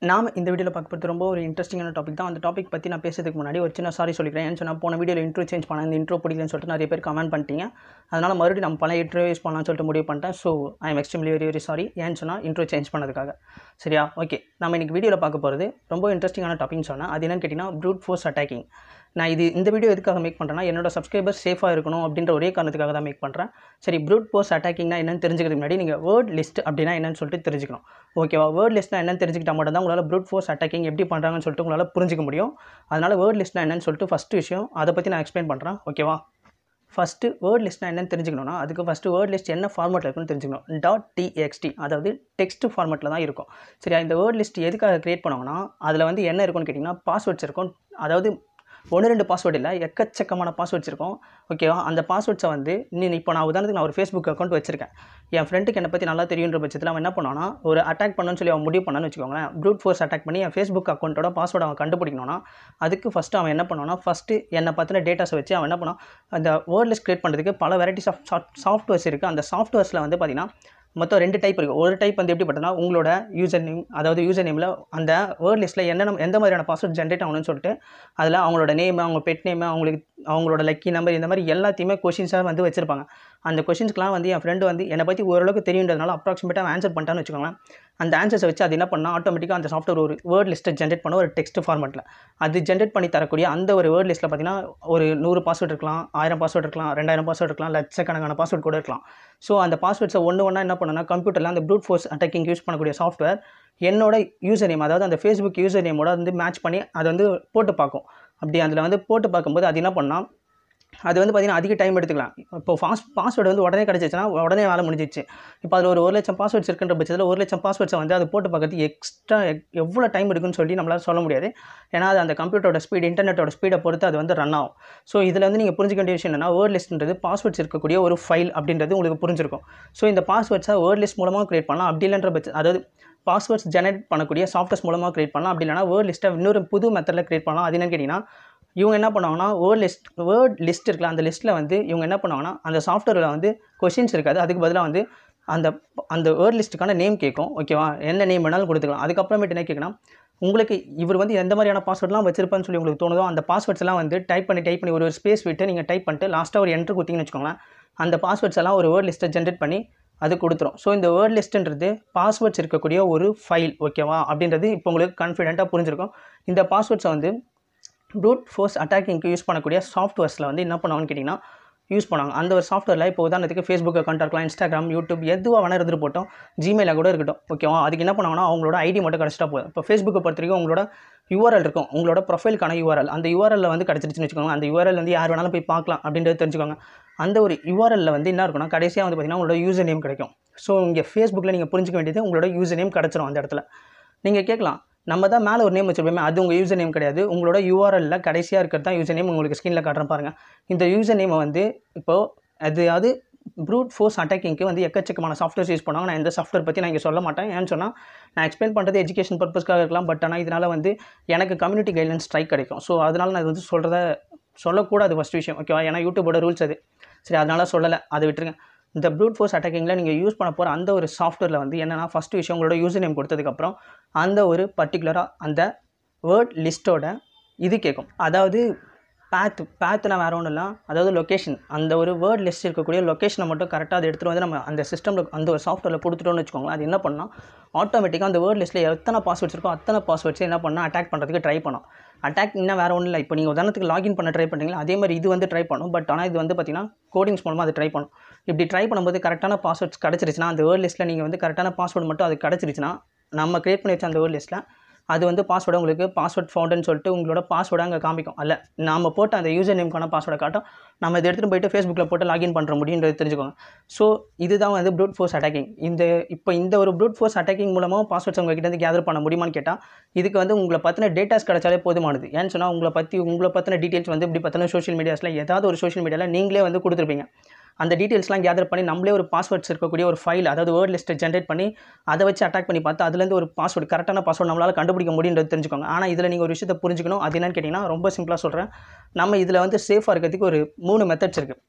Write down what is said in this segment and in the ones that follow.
நாம் இந்த வீடியோவில் பார்க்க போகிறது ரொம்ப ஒரு இன்ட்ரெஸ்டிங்கான டாபிக் தான் அந்த டாபிக் பற்றி நான் பேசுறதுக்கு முன்னாடி ஒரு சின்ன சாரி சொல்லிக்கிறேன் ஏன்னு சொன்னால் போன வீடியோவில் இன்ட்ரோ சேஞ்ச் பண்ணேன் இந்த இன்ட்ரோ பிடிக்கலன்னு சொல்லிட்டு நிறைய பேர் கமெண்ட் பண்ணிட்டீங்க அதனால் மறுபடியும் நம்ம பல இன்ட்ரோ யூஸ் பண்ணலாம்னு சொல்லிட்டு முடிவு பண்ணிட்டேன் so I am extremely very very sorry ஏன்னு சொன்னால் இன்ட்ரோ சேஞ்ச் பண்ணதுக்காக சரியா ஓகே நம்ம இன்றைக்கி வீடியோவில் பார்க்க போகிறது ரொம்ப இன்ட்ரெஸ்டிங்கான டாபிக்னு சொன்னேன் அது என்னன்னு கேட்டிங்கன்னா ப்ரூட் ஃபோர்ஸ் அட்டாக்கிங் நான் இது இந்த வீடியோ எதுக்காக மேக் பண்ணுறேன்னா என்னோட சப்ஸ்கிரைபர் சேஃபாக இருக்கணும் அப்படின்ற ஒரே காரணத்துக்காக தான் மேக் பண்ணுறேன் சரி ப்ரூட் ஃபோர்ஸ் அட்டாக்கிங்னா என்னன்னு தெரிஞ்சுக்கிறதுக்கு முன்னாடி நீங்கள் வேர்ட் லிஸ்ட் அப்படின்னா என்னன்னு சொல்லிட்டு தெரிஞ்சுக்கணும் ஓகேவா வேர்ட் லிஸ்ட்னா என்னன்னு தெரிஞ்சுக்கிட்டா மட்டும் தான் உங்களால் ப்ரூட் ஃபோர்ஸ் அட்டாக்கிங் எப்படி பண்ணுறாங்கன்னு சொல்லிட்டு உங்களால் புரிஞ்சிக்க முடியும் அதனால் வேர்ட் லிஸ்ட்னா என்னன்னு சொல்லிட்டு ஃபஸ்ட்டு விஷயம் அதை பற்றி நான் எக்ஸ்பிளைன் பண்ணுறேன் ஓகேவா ஃபஸ்ட்டு வேர்ட் லிஸ்ட்னா என்னன்னு தெரிஞ்சுக்கணும்னா அதுக்கு ஃபஸ்ட்டு வேர்ட் லிஸ்ட் என்ன ஃபார்மெட்டில் இருக்குன்னு தெரிஞ்சுக்கணும் டாட் டிஎக்ஸ்டி அதாவது டெக்ஸ்ட் ஃபார்மெட்டில் தான் இருக்கும் சரியா இந்த வேர்ட் லிஸ்ட் எதுக்காக க்ரியேட் பண்ணுவாங்கன்னா அதில் வந்து என்ன இருக்கும்னு கேட்டிங்கன்னா பாஸ்வேர்ட்ஸ் இருக்கும் அதாவது ஒன்று ரெண்டு பாஸ்வேர்டு இல்லை எக்கச்சக்கமான பாஸ்வேர்ட்ஸ் இருக்கும் ஓகேவா அந்த பாஸ்வேர்ட்ஸை வந்து நீ இப்போ நான் உதாரணத்துக்கு நான் ஒரு ஃபேஸ்புக் அக்கௌண்ட் வச்சிருக்கேன் என் ஃப்ரெண்டுக்கு என்னை பற்றி நல்லா தெரியுன்ற பட்சத்தில் அவன் என்ன பண்ணானா ஒரு அட்டாக் பண்ணணும்னு சொல்லி அவன் முடிவு பண்ணான்னு வச்சுக்கோங்களேன் ப்ரூட் ஃபோர்ஸ் அட்டாக் பண்ணி என் ஃபேஸ்புக் அக்கௌண்ட்டோட பாஸ்வேர்டு அவன் கண்டுபிடிக்கணும்னா அதுக்கு ஃபஸ்ட்டு அவன் என்ன பண்ணுவானா ஃபஸ்ட்டு என்னை பற்றின டேட்டாஸை வச்சு அவன் என்ன பண்ணான் அந்த வேர்ட் லிஸ்ட் கிரியேட் பண்ணுறதுக்கு பல வெரைட்டிஸ் ஆஃப் சாஃப்ட்வேர்ஸ் இருக்குது அந்த சாஃப்ட்வேர்ஸில் வந்து பார்த்திங்கன்னா மொத்தம் ரெண்டு டைப் இருக்குது ஒரு டைப் வந்து எப்படி பார்த்தோன்னா உங்களோட யூசர் நேம் அதாவது யூசர் நேமில் அந்த வேர்ட் லிஸ்ட்டில் என்னென்ன எந்த மாதிரியான பாஸ்வேர்ட் ஜென்ரேட் ஆகணும்னு சொல்லிட்டு அதில் அவங்களோட நேம் அவங்க பெட் நேம் அவங்களுக்கு அவங்களோட லக்கி நம்பர் இந்த மாதிரி எல்லாத்தையுமே கொஷின்ஸாக வந்து வச்சிருப்பாங்க அந்த கொஷின்ஸ்க்குலாம் வந்து என் ஃப்ரெண்டு வந்து என்னை பற்றி ஓரளவுக்கு தெரியுன்றதுனால அப்ராக்சிமேட்டாக ஆன்சர் பண்ணிட்டான்னு வச்சுக்கோங்களேன் அந்த ஆன்சர்ஸை வச்சு அது என்ன பண்ணால் ஆட்டோமேட்டிக்காக அந்த சாஃப்ட்வேர் ஒரு வேர்ட் லிஸ்ட்டை ஜென்ரேட் பண்ண ஒரு டெக்ஸ்ட் ஃபார்மெட்டில் அது ஜென்ரேட் பண்ணி தரக்கூடிய அந்த ஒரு வேர்ட் லிஸ்ட்டில் பார்த்தீங்கன்னா ஒரு நூறு பாஸ்வேர்ட் இருக்கலாம் ஆயிரம் பாஸ்வேர்ட் இருக்கலாம் ரெண்டாயிரம் பாஸ்வேர்ட் இருக்கலாம் லட்சக்கணக்கான பாஸ்வேர்ட் கூட இருக்கலாம் ஸோ அந்த பாஸ்வேர்ட்ஸை ஒன்று ஒன்றா என்ன பண்ணுன்னா கம்ப்யூட்டரில் அந்த ப்ரூட் ஃபோர்ஸ் அட்டாக்கிங் யூஸ் பண்ணக்கூடிய சாஃப்ட்வேர் என்னோட யூசர் நேம் அதாவது அந்த ஃபேஸ்புக் யூசர் நேமோட வந்து மேட்ச் பண்ணி அதை வந்து போட்டு பார்க்கும் அப்படி அதில் வந்து போட்டு பார்க்கும்போது அது என்ன பண்ணால் அது வந்து பார்த்திங்கன்னா அதிக டைம் எடுத்துக்கலாம் இப்போ ஃபாஸ்ட் பாஸ்வேர்டு வந்து உடனே கிடச்சிச்சுன்னா உடனே வேலை முடிஞ்சிச்சு இப்போ அதில் ஒரு ஒரு லட்சம் பாஸ்வேர்ட்ஸ் இருக்குன்ற பட்சத்தில் ஒரு லட்சம் பாஸ்வேர்ட்ஸை வந்து அது போட்டு பார்க்கறதுக்கு எக்ஸ்ட்ரா எவ்வளோ டைம் எடுக்குன்னு சொல்லி நம்மளால் சொல்ல முடியாது ஏன்னா அது அந்த கம்ப்யூட்டரோட ஸ்பீடு இன்டர்நெட்டோட ஸ்பீடை பொறுத்து அது வந்து ரன் ஆகும் ஸோ இதில் வந்து நீங்கள் புரிஞ்சுக்க வேண்டிய விஷயம் என்னன்னா வேர்ட் லிஸ்ட்ன்றது பாஸ்வேர்ட்ஸ் இருக்கக்கூடிய ஒரு ஃபைல் அப்படின்றது உங்களுக்கு புரிஞ்சிருக்கும் ஸோ இந்த பாஸ்வேர்ட்ஸை வேர்ட் லிஸ்ட் மூலமாக க்ரியேட் பண்ணலாம் அப்படி இல்லைன்ற பட்சம் அதாவது பாஸ்வேர்ட்ஸ் ஜெனரேட் பண்ணக்கூடிய சாஃப்ட்வேர்ஸ் மூலமாக க்ரியேட் பண்ணலாம் அப்படி இல்லைனா வேர்ட் லிஸ்ட்டை இன்னொரு புது மெத்தடில் க்ரியேட் பண்ணலாம் அது என்னன்னு கேட்டிங்கன்னா இவங்க என்ன பண்ணுவாங்கன்னா வேர்ட் லிஸ்ட் வேர்ட் லிஸ்ட் இருக்குல்ல அந்த லிஸ்ட்டில் வந்து இவங்க என்ன பண்ணுவாங்கன்னா அந்த சாஃப்ட்வேரில் வந்து கொஷின்ஸ் இருக்காது அதுக்கு பதிலாக வந்து அந்த அந்த வேர்ட் லிஸ்ட்டுக்கான நேம் கேட்கும் ஓகேவா என்ன நேம் வேணாலும் கொடுத்துக்கலாம் அதுக்கப்புறமேட்டு என்ன கேட்கணும் உங்களுக்கு இவர் வந்து எந்த மாதிரியான பாஸ்வேர்ட்லாம் வச்சிருப்பான்னு சொல்லி உங்களுக்கு தோணுதோ அந்த பாஸ்வேர்ட்ஸ் எல்லாம் வந்து டைப் பண்ணி டைப் பண்ணி ஒரு ஒரு ஸ்பேஸ் விட்டு நீங்கள் டைப் பண்ணிட்டு லாஸ்ட்டாக ஒரு என்ட்ரு கொடுத்தீங்கன்னு வச்சுக்கோங்களேன் அந்த பாஸ்வேர்ட்ஸ் எல்லாம் ஒரு வேர்ட் லிஸ்ட்டை ஜென்ரேட் பண்ணி அது கொடுத்துரும் ஸோ இந்த வேர்ட் லிஸ்ட்டுன்றது பாஸ்வேர்ட்ஸ் இருக்கக்கூடிய ஒரு ஃபைல் ஓகேவா அப்படின்றது இப்போ உங்களுக்கு கான்ஃபிடென்ட்டாக புரிஞ்சிருக்கும் இந்த பாஸ்வேர்ட்ஸை வந்து ப்ரூட் ஃபோர்ஸ் அட்டாக்கிங்க்கு யூஸ் பண்ணக்கூடிய சாஃப்ட்வேர்ஸில் வந்து என்ன பண்ணுவாங்கன்னு கேட்டிங்கன்னா யூஸ் பண்ணுவாங்க அந்த ஒரு சாஃப்ட்வேரில் இப்போ உதாரணத்துக்கு ஃபேஸ்புக் அக்கௌண்ட் இருக்கலாம் இன்ஸ்டாகிராம் யூடியூப் எதுவாக வேணா இருந்துட்டு போட்டோம் ஜிமெயிலாக கூட இருக்கட்டும் ஓகேவா அதுக்கு என்ன பண்ணுவாங்கன்னா அவங்களோட ஐடி மட்டும் கிடச்சிட்டா போதும் இப்போ ஃபேஸ்புக்கை பொறுத்த வரைக்கும் உங்களோட யூஆர்எல் இருக்கும் உங்களோட ப்ரொஃபைலுக்கான யூஆர்எல் அந்த யூஆர்எல்ல வந்து கிடச்சிருச்சுன்னு வச்சுக்கோங்க அந்த யூஆர்எல் வந்து யார் வேணாலும் போய் பார்க்கலாம் அப்படின்றது தெரிஞ்சுக்கோங்க அந்த ஒரு யூஆர்எல்ல வந்து என்ன இருக்குன்னா கடைசியாக வந்து பார்த்தீங்கன்னா உங்களோட யூசர் நேம் கிடைக்கும் ஸோ இங்கே ஃபேஸ்புக்கில் நீங்கள் புரிஞ்சிக்க வேண்டியது உங்களோட யூசர் நேம் கிடச்சிரும் அந்த இடத்துல நீங்கள் கேட்கலாம் நம்ம தான் மேலே ஒரு நேம் வச்சுருப்போமே அது உங்கள் யூசர் நேம் கிடையாது உங்களோட யூஆர்எல்ல கடைசியாக இருக்கிறது தான் யூசர் நேம் உங்களுக்கு ஸ்க்ரீனில் காட்டுறேன் பாருங்கள் இந்த யூசர் நேமை வந்து இப்போது அது அது ப்ரூட் ஃபோர்ஸ் அட்டாக்கிங்க்கு வந்து எக்கச்சக்கமான சாஃப்ட்வேர்ஸ் யூஸ் பண்ணுவாங்க நான் எந்த சாஃப்ட்வேர் பற்றி நான் இங்கே சொல்ல மாட்டேன் ஏன்னு சொன்னால் நான் எக்ஸ்பிளைன் பண்ணுறது எஜுகேஷன் பர்பஸ்க்காக இருக்கலாம் பட் ஆனால் இதனால் வந்து எனக்கு கம்யூனிட்டி கைட்லைன்ஸ் ஸ்ட்ரைக் கிடைக்கும் ஸோ அதனால் நான் இது வந்து சொல்கிறத சொல்லக்கூடாது ஃபஸ்ட் விஷயம் ஓகேவா ஏன்னா யூடியூபோட ரூல்ஸ் அது சரி அதனால் சொல்லலை அதை விட்டுருங்க இந்த ப்ரூட் ஃபோர்ஸ் அட்டாக்கிங்கில் நீங்கள் யூஸ் பண்ண போகிற அந்த ஒரு சாஃப்ட்வேரில் வந்து என்னென்னா ஃபஸ்ட்டு விஷயம் உங்களோட யூசர் நேம் கொடுத்ததுக்கப்புறம் அந்த ஒரு பர்டிகுலராக அந்த வேர்ட் லிஸ்ட்டோட இது கேட்கும் அதாவது பேத் பேத்துனா வேறு ஒன்றும் இல்லை அதாவது லொக்கேஷன் அந்த ஒரு வேர்ட் லிஸ்ட் இருக்கக்கூடிய லொக்கேஷனை மட்டும் கரெக்டாக அதை எடுத்துகிட்டு வந்து நம்ம அந்த சிஸ்டமில் அந்த ஒரு சாஃப்ட்வேரில் கொடுத்துட்டோம்னு வச்சுக்கோங்களேன் அது என்ன பண்ணால் ஆட்டோமேட்டிக்காக அந்த வேர்ட் லிஸ்ட்டில் எத்தனை பாஸ்வேர்ட்ஸ் இருக்கோ அத்தனை பாஸ்வேர்ட்ஸ் என்ன பண்ணால் அட்டாக் பண்ணுறதுக்கு ட்ரை பண்ணோம் அட்டாக் இன்னும் வேறு ஒன்றும் இல்லை இப்போ நீங்கள் உதாரணத்துக்கு லாகின் பண்ண ட்ரை பண்ணுறீங்களா அதே மாதிரி இது வந்து ட்ரை பண்ணும் பட் ஆனால் இது வந்து பார்த்தீங்கன்னா கோடிங்ஸ் மூலமாக அது ட்ரை பண்ணும் இப்படி ட்ரை பண்ணும்போது கரெக்டான பாஸ்வேர்ட்ஸ் கிடச்சிருச்சுன்னா அந்த வேர்ட் லிஸ்ட்டில் நீங்கள் வந்து கரெக்டான பாஸ்வேர்டு மட்டும் அது கிடச்சிருச்சுன்னா நம்ம க்ரியேட் பண்ணி வச்ச அந்த வேர்ட் லிஸ்ட்டில் அது வந்து பாஸ்வேர்டு உங்களுக்கு பாஸ்வேர்ட் ஃபவுண்டுன்னு சொல்லிட்டு உங்களோட பாஸ்வேர்டை அங்கே காமிக்கும் அல்ல நம்ம போட்ட அந்த யூசர் நேம்க்கான பாஸ்வேர்டை காட்டும் நம்ம இதை எடுத்துகிட்டு போயிட்டு ஃபேஸ்புக்கில் போட்டு லாகின் பண்ணுற முடியுன்றது தெரிஞ்சுக்கோங்க ஸோ இதுதான் வந்து ப்ரூட் ஃபோர்ஸ் அட்டாக்கிங் இந்த இப்போ இந்த ஒரு ப்ரூட் ஃபோர்ஸ் அட்டாக்கிங் மூலமாக பாஸ்வேர்ட்ஸ் உங்ககிட்ட இருந்து கேதர் பண்ண முடியுமான்னு கேட்டால் இதுக்கு வந்து உங்களை பற்றின டேட்டாஸ் கிடச்சாலே போதுமானது ஏன்னு சொன்னால் உங்களை பற்றி உங்களை பற்றின டீட்டெயில்ஸ் வந்து இப்படி பற்றின சோஷியல் மீடியாஸில் ஏதாவது ஒரு சோஷியல் மீடியாவில் நீங்களே வந்து கொடுத்துருப்பீங்க அந்த டீட்டெயில்ஸ்லாம் கேதர் பண்ணி நம்மளே ஒரு பாஸ்வேர்ட்ஸ் இருக்கக்கூடிய ஒரு ஃபைல் அதாவது வேர்ட் லிஸ்ட்டை ஜென்ரேட் பண்ணி அதை வச்சு அட்டாக் பண்ணி பார்த்து அதுலேருந்து ஒரு பாஸ்வேர்டு கரெக்டான பாஸ்வேர்டு நம்மளால் கண்டுபிடிக்க முடியுன்றது தெரிஞ்சுக்கோங்க ஆனால் இதில் நீங்கள் ஒரு விஷயத்தை புரிஞ்சுக்கணும் அது என்னன்னு கேட்டிங்கன்னா ரொம்ப சிம்பிளாக சொல்கிறேன் நம்ம இதில் வந்து சேஃபாக இருக்கிறதுக்கு ஒரு மூணு மெத்தட்ஸ் இருக்குது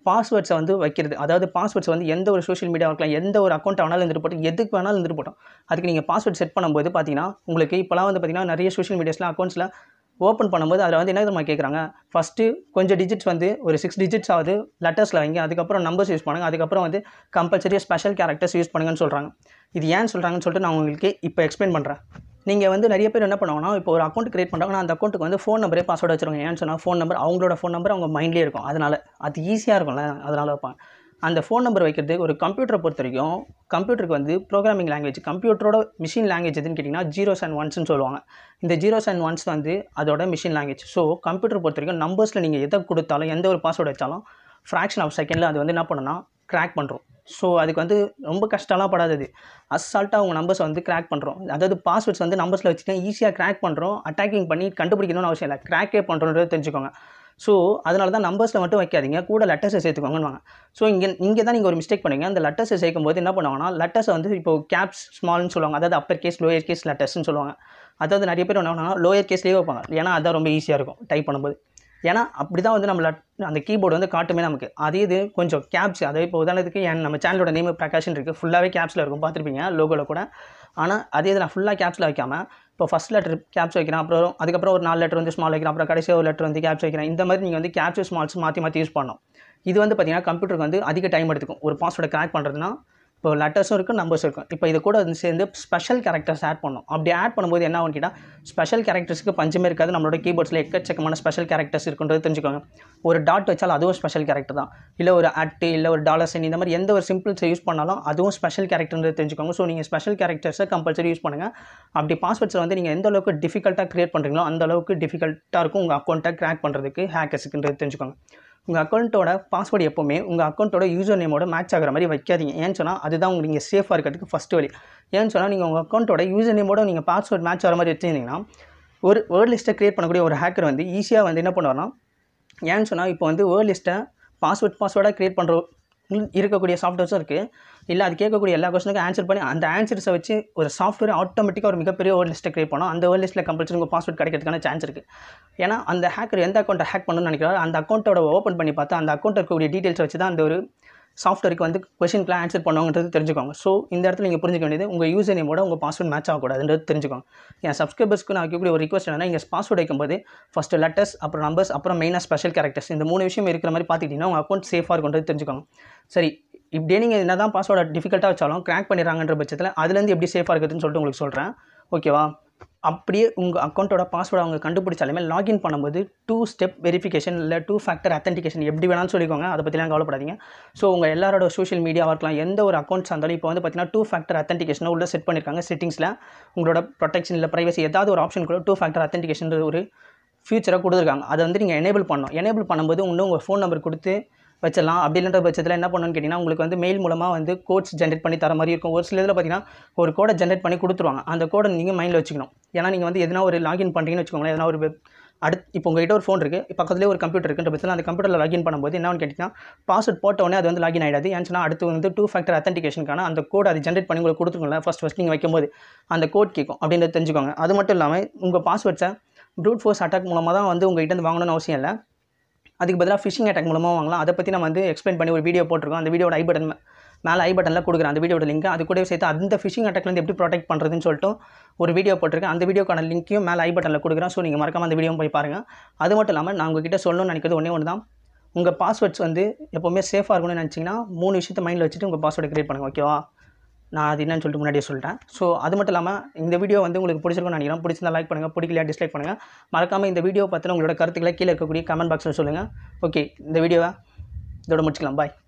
பாஸ்வேர்ட்ஸை வந்து வைக்கிறது அதாவது பாஸ்வேர்ட்ஸ் வந்து எந்த ஒரு சோஷியல் மீடியா இருக்கலாம் எந்த ஒரு அக்கௌண்ட் வேணாலும் இருந்துட்டு போட்டோம் எதுக்கு வேணாலும் இருந்துட்டு போட்டோம் அதுக்கு நீங்கள் பாஸ்வேர்ட் செட் பண்ணும்போது பார்த்தீங்கன்னா உங்களுக்கு இப்போலாம் வந்து பார்த்தீங்கன்னா நிறைய சோஷியல் மீடியாஸ்லாம் அக்கௌண்ட்ஸில் ஓப்பன் பண்ணும்போது அதில் வந்து என்ன தெரியுமா கேட்குறாங்க ஃபஸ்ட்டு கொஞ்சம் டிஜிட்ஸ் வந்து ஒரு சிக்ஸ் டிஜிட்ஸ் ஆகுது லெட்டர்ஸில் வைங்க அதுக்கப்புறம் நம்பர்ஸ் யூஸ் பண்ணுங்கள் அதுக்கப்புறம் வந்து கம்பல்சரியாக ஸ்பெஷல் கேரக்டர்ஸ் யூஸ் பண்ணுங்கன்னு சொல்கிறாங்க இது ஏன் சொல்கிறாங்கன்னு சொல்லிட்டு நான் உங்களுக்கு இப்போ எக்ஸ்பிளைன் பண்ணுறேன் நீங்கள் வந்து நிறைய பேர் என்ன பண்ணுவாங்கன்னா இப்போ ஒரு அக்கௌண்ட் கிரியேட் பண்ணுறாங்கன்னா அந்த அக்கௌண்ட்டுக்கு வந்து ஃபோன் நம்பரே பாஸ்வேர்டு வச்சிருவாங்க ஏன்னு சொன்னால் ஃபோன் நம்பர் அவங்களோட ஃபோன் நம்பர் அவங்க மைண்ட்லேயே இருக்கும் அதனால் அது ஈஸியாக இருக்கும்ல அதனால் வைப்பாங்க அந்த ஃபோன் நம்பர் வைக்கிறது ஒரு கம்ப்யூட்டரை பொறுத்த வரைக்கும் கம்ப்யூட்டருக்கு வந்து ப்ரோக்ராமிங் லாங்குவேஜ் கம்ப்யூட்டரோட மிஷின் லாங்குவேஜ் எதுன்னு கேட்டிங்கன்னா ஜீரோஸ் அண்ட் ஒன்ஸ்னு சொல்லுவாங்க இந்த ஜீரோஸ் அண்ட் ஒன்ஸ் வந்து அதோட மிஷின் லாங்குவேஜ் ஸோ கம்ப்யூட்டர் பொறுத்த வரைக்கும் நம்பர்ஸில் நீங்கள் எதை கொடுத்தாலும் எந்த ஒரு பாஸ்வேர்டு வச்சாலும் ஃப்ராக்ஷன் ஆஃப் செகண்டில் அது வந்து என்ன பண்ணுன்னா கிராக் பண்ணுறோம் ஸோ அதுக்கு வந்து ரொம்ப கஷ்டம்லாம் படாதது அசால்ட்டாக அவங்க நம்பர்ஸ் வந்து கிராக் பண்ணுறோம் அதாவது பாஸ்வேர்ட்ஸ் வந்து நம்பர்ஸில் வச்சுட்டு ஈஸியாக கிராக் பண்ணுறோம் அட்டாக்கிங் பண்ணி கண்டுபிடிக்கணும்னு அவசியம் இல்லை கிராக்கே பண்ணுறோன்றது தெரிஞ்சுக்கோங்க ஸோ அதனால தான் நம்பர்ஸில் மட்டும் வைக்காதீங்க கூட லெட்டர்ஸை சேர்த்துக்கோங்கன்னு ஸோ இங்கே இங்கே தான் நீங்கள் ஒரு மிஸ்டேக் பண்ணுவீங்க அந்த லெட்டர்ஸை சேர்க்கும்போது என்ன பண்ணுவாங்கன்னா லெட்டர்ஸை வந்து இப்போ கேப்ஸ் ஸ்மால்னு சொல்லுவாங்க அதாவது அப்பர் கேஸ் லோயர் கேஸ் லெட்டர்ஸ்னு சொல்லுவாங்க அதாவது நிறைய பேர் என்ன பண்ணுவாங்கன்னா லோயர் கேஸ்லேயே வைப்பாங்க ஏன்னா அதான் ரொம்ப ஈஸியாக இருக்கும் டைப் பண்ணும்போது ஏன்னா அப்படி தான் வந்து நம்ம let- அந்த கீபோர்டு வந்து காட்டுமே நமக்கு அதே இது கொஞ்சம் கேப்ஸ் அதாவது இப்போ உதாரணத்துக்கு என் நம்ம சேனலோட நேம் பிரகாஷன் இருக்குது ஃபுல்லாகவே கேப்ஸில் இருக்கும் பார்த்துருப்பீங்க லோகோவில் கூட ஆனால் அதே இது நான் ஃபுல்லாக கேப்ஸில் வைக்காம இப்போ ஃபஸ்ட் லெட்டர் கேப்ஸ் வைக்கிறேன் அப்புறம் அதுக்கப்புறம் ஒரு நாலு லெட்டர் வந்து ஸ்மால் வைக்கிறேன் அப்புறம் கடைசியாக ஒரு லெட்டர் வந்து கேப்ஸ் வைக்கிறேன் இந்த மாதிரி நீங்கள் வந்து கேப்ஸ் ஸ்மால்ஸ் மாற்றி மாற்றி யூஸ் பண்ணணும் இது வந்து பார்த்தீங்கன்னா கம்ப்யூட்டருக்கு வந்து அதிக டைம் எடுத்துக்கும் ஒரு பாஸ்வேர்டை கிராக் பண்ணுறதுனா இப்போ லெட்டர்ஸும் இருக்கும் நம்பர்ஸும் இருக்கும் இப்போ இது கூட வந்து சேர்ந்து ஸ்பெஷல் கேரக்டர்ஸ் ஆட் பண்ணணும் அப்படி ஆட் பண்ணும்போது என்ன ஆகும் கேட்டால் ஸ்பெஷல் கேரக்டர்ஸ்க்கு பஞ்சமே இருக்காது நம்மளோட கீபோர்ட்ஸில் எக்கச்சக்கமான ஸ்பெஷல் கேரக்டர்ஸ் இருக்குன்றது தெரிஞ்சுக்கோங்க ஒரு டாட் வச்சாலும் அதுவும் ஸ்பெஷல் கேரக்டர் தான் இல்லை ஒரு அட்டு இல்லை ஒரு டாலர் சைன் இந்த மாதிரி எந்த ஒரு சிம்பிள்ஸை யூஸ் பண்ணாலும் அதுவும் ஸ்பெஷல் கேரக்டர்ன்றது தெரிஞ்சுக்கோங்க ஸோ நீங்கள் ஸ்பெஷல் கேரக்டர்ஸை கம்பல்சரி யூஸ் பண்ணுங்கள் அப்படி பாஸ்வேர்ட்ஸை வந்து நீங்கள் எந்த அளவுக்கு டிஃபிகல்ட்டாக க்ரியேட் பண்ணுறீங்களோ அந்த அளவுக்கு டிஃபிகல்ட்டாக இருக்கும் உங்கள் அக்கௌண்ட்டை கிராக் பண்ணுறதுக்கு ஹேக்கர்ஸுக்குன்றது தெரிஞ்சுக்கோங்க உங்கள் அக்கௌண்ட்டோட பாஸ்வேர்டு எப்போவுமே உங்கள் அக்கௌண்ட்டோட யூசர் நேமோட மேட்ச் ஆகிற மாதிரி வைக்காதீங்க ஏன்னு சொன்னால் அதுதான் உங்களுக்கு நீங்கள் சேஃபாக இருக்கிறதுக்கு ஃபஸ்ட்டு வழி ஏன்னு சொன்னால் நீங்கள் உங்கள் அக்கௌண்ட்டோட யூசர் நேமோட நீங்கள் பாஸ்வேர்ட் மேட்ச் ஆகிற மாதிரி வச்சுருந்தீங்கன்னா ஒரு வேர்ட் லிஸ்ட்டை க்ரியேட் பண்ணக்கூடிய ஒரு ஹேக்கர் வந்து ஈஸியாக வந்து என்ன பண்ணுவார்னா ஏன்னு சொன்னால் இப்போ வந்து வேர்ட் லிஸ்ட்டை பாஸ்வேர்ட் பாஸ்வேர்டாக க்ரியேட் பண்ணுற இருக்கக்கூடிய சாஃப்ட்வேர்ஸும் இருக்குது இல்லை அது கேட்கக்கூடிய எல்லா கொஸ்டினுக்கும் ஆன்சர் பண்ணி அந்த ஆன்சர்ஸை வச்சு ஒரு சாஃப்ட்வேர் ஆட்டோமேட்டிக்காக ஒரு மிகப்பெரிய வேர்ட் லிஸ்ட்டை க்ரியேட் பண்ணோம் அந்த வேர்ட் லிஸ்ட்டில் கம்பல்சரி உங்கள் பாஸ்வேர்ட் கிடைக்கிறதுக்கான சான்ஸ் இருக்குது ஏன்னா அந்த ஹேக்கர் எந்த அக்கௌண்ட்டை ஹேக் பண்ணணும்னு நினைக்கிறாரோ அந்த அக்கௌண்ட்டோட ஓப்பன் பண்ணி பார்த்து அந்த அக்கௌண்ட் இருக்கக்கூடிய டீட்டெயில்ஸ் வச்சு தான் அந்த ஒரு சாஃப்ட்வேருக்கு வந்து கொஷின்க்குலாம் ஆன்சர் பண்ணுவாங்கன்றது தெரிஞ்சுக்கோங்க ஸோ இந்த இடத்துல நீங்கள் புரிஞ்சுக்க வேண்டியது உங்கள் யூசர் நேமோட உங்கள் பாஸ்வேர்ட் மேட்ச் ஆகக்கூடாதுன்றது தெரிஞ்சுக்கோங்க என் சப்ஸ்கிரைபர்ஸ்க்கு நான் வைக்கக்கூடிய ஒரு ரிக்வஸ்ட் என்னன்னா இங்கே பாஸ்வேர்ட் வைக்கும்போது ஃபஸ்ட்டு லெட்டர்ஸ் அப்புறம் நம்பர்ஸ் அப்புறம் மெயினாக ஸ்பெஷல் கேரக்டர்ஸ் இந்த மூணு விஷயம் இருக்கிற மாதிரி பார்த்துக்கிட்டிங்கன்னா உங்கள் அக்கௌண்ட் சேஃபாக இருக்குன்றது தெரிஞ்சுக்கோங்க சரி இப்படியே நீங்கள் என்ன தான் பாஸ்வேர்டை டிஃபிகல்ட்டாக வச்சாலும் கிராக் பண்ணிடுறாங்கன்ற பட்சத்தில் அதுலேருந்து எப்படி சேஃபாக இருக்குதுன்னு சொல்லிட்டு உங்களுக்கு சொல்கிறேன் ஓகேவா அப்படியே உங்கள் அக்கௌண்ட்டோட பாஸ்வேர்டை அவங்க கண்டுபிடிச்சாலுமே லாகின் பண்ணும்போது டூ ஸ்டெப் வெரிஃபிகேஷன் இல்லை டூ ஃபேக்டர் அத்தன்டிகேஷன் எப்படி வேணாலும் சொல்லிக்கோங்க அதை பற்றிலாம் கவலைப்படாதீங்க ஸோ உங்கள் எல்லாரோட சோஷியல் மீடியாவாக இருக்கலாம் எந்த ஒரு அக்கௌண்ட்ஸ் இருந்தாலும் இப்போ வந்து பார்த்தீங்கன்னா டூ ஃபேக்டர் அத்தன்டிகேஷனை உள்ள செட் பண்ணியிருக்காங்க செட்டிங்ஸில் உங்களோட ப்ரொடெக்ஷன் இல்லை ப்ரைவசி ஏதாவது ஒரு ஆப்ஷன் கூட டூ ஃபேக்டர் அத்தன்டிகேஷன் ஒரு ஃபியூச்சரை கொடுத்துருக்காங்க அதை வந்து நீங்கள் எனேபிள் பண்ணணும் எனேபிள் பண்ணும்போது இன்னும் உங்கள் ஃபோன் நம்பர் கொடுத்து வச்சிடலாம் அப்படி இல்லைன்ற பட்சத்தில் என்ன பண்ணணும்னு கேட்டிங்கன்னா உங்களுக்கு வந்து மெயில் மூலமாக வந்து கோட்ஸ் ஜென்ரேட் பண்ணி தர மாதிரி இருக்கும் ஒரு சில இதில் பார்த்தீங்கன்னா ஒரு கோடை ஜென்ரேட் பண்ணி கொடுத்துருவாங்க அந்த கோடை நீங்கள் மைண்டில் வச்சுக்கணும் ஏன்னா நீங்கள் வந்து எதனா ஒரு லாகின் பண்ணுறீங்கன்னு வச்சுக்கோங்களேன் எதனா ஒரு வெப் அடுத்து இப்போ உங்ககிட்ட ஒரு ஃபோன் இருக்குது பக்கத்துலேயே ஒரு கம்ப்யூட்டர் இருக்குன்ற பட்சத்தில் அந்த கம்ப்யூட்டரில் லாகின் பண்ணும்போது என்னன்னு கேட்டிங்கன்னா பாஸ்வேர்ட் போட்ட உடனே அது வந்து லாகின் ஆகிடாது ஏன்னு சொன்னால் அடுத்து வந்து டூ ஃபேக்டர் அத்தன்டிகேஷனுக்கான அந்த கோட் அது ஜென்ரேட் பண்ணி உங்களுக்கு கொடுத்துருக்கோம்ல ஃபஸ்ட் ஃபஸ்ட் நீங்கள் வைக்கும்போது அந்த கோட் கேட்கும் அப்படின்றத தெரிஞ்சுக்கோங்க அது மட்டும் இல்லாமல் உங்கள் பாஸ்வேர்ட்ஸை ப்ரூட் ஃபோர்ஸ் அட்டாக் மூலமாக தான் வந்து உங்ககிட்ட இருந்து வாங்கணும்னு அவசியம் இல்லை அதுக்கு பதிலாக ஃபிஷிங் அட்டாக் மூலமாக வாங்கலாம் அதை பற்றி நம்ம வந்து எக்ஸ்பிளைன் பண்ணி ஒரு வீடியோ போட்டிருக்கோம் அந்த வீடியோட ஐ பட்டன் மேலே ஐ பட்டனில் கொடுக்குறேன் அந்த வீடியோட லிங்க் அது கூட சேர்த்து அந்த ஃபிஷிங் அட்டாக்லேருந்து எப்படி ப்ரொடெக்ட் பண்ணுறதுன்னு சொல்லிட்டு ஒரு வீடியோ போட்டிருக்கேன் அந்த வீடியோக்கான லிங்க்கையும் மேலே ஐ பட்டனில் கொடுக்குறேன் ஸோ நீங்கள் மறக்காம அந்த வீடியோவும் போய் பாருங்கள் அது மட்டும் இல்லாமல் நான் உங்ககிட்ட சொல்லணும்னு நினைக்கிறது ஒன்றே ஒன்று தான் உங்கள் பாஸ்வேர்ட்ஸ் வந்து எப்போவுமே சேஃபாக இருக்கணும்னு நினச்சிங்கன்னா மூணு விஷயத்தை மைண்டில் வச்சுட்டு உங்கள் பாஸ்வேர்டை கிரியேட் பண்ணுங்கள் ஓகேவா நான் அது என்னன்னு சொல்லிட்டு முன்னாடியே சொல்லிட்டேன் ஸோ அது மட்டும் இல்லாமல் இந்த வீடியோ வந்து உங்களுக்கு பிடிச்சிருக்கும்னு நினைக்கிறேன் பிடிச்சிருந்தா லைக் பண்ணுங்கள் பிடிக்கலையா டிஸ்லைக் பண்ணுங்கள் மறக்காமல் இந்த வீடியோ பற்றின உங்களோட கருத்துக்களை கீழே இருக்கக்கூடிய கமெண்ட் பாக்ஸில் சொல்லுங்கள் ஓகே இந்த வீடியோவை இதோட முடிச்சுக்கலாம் பாய்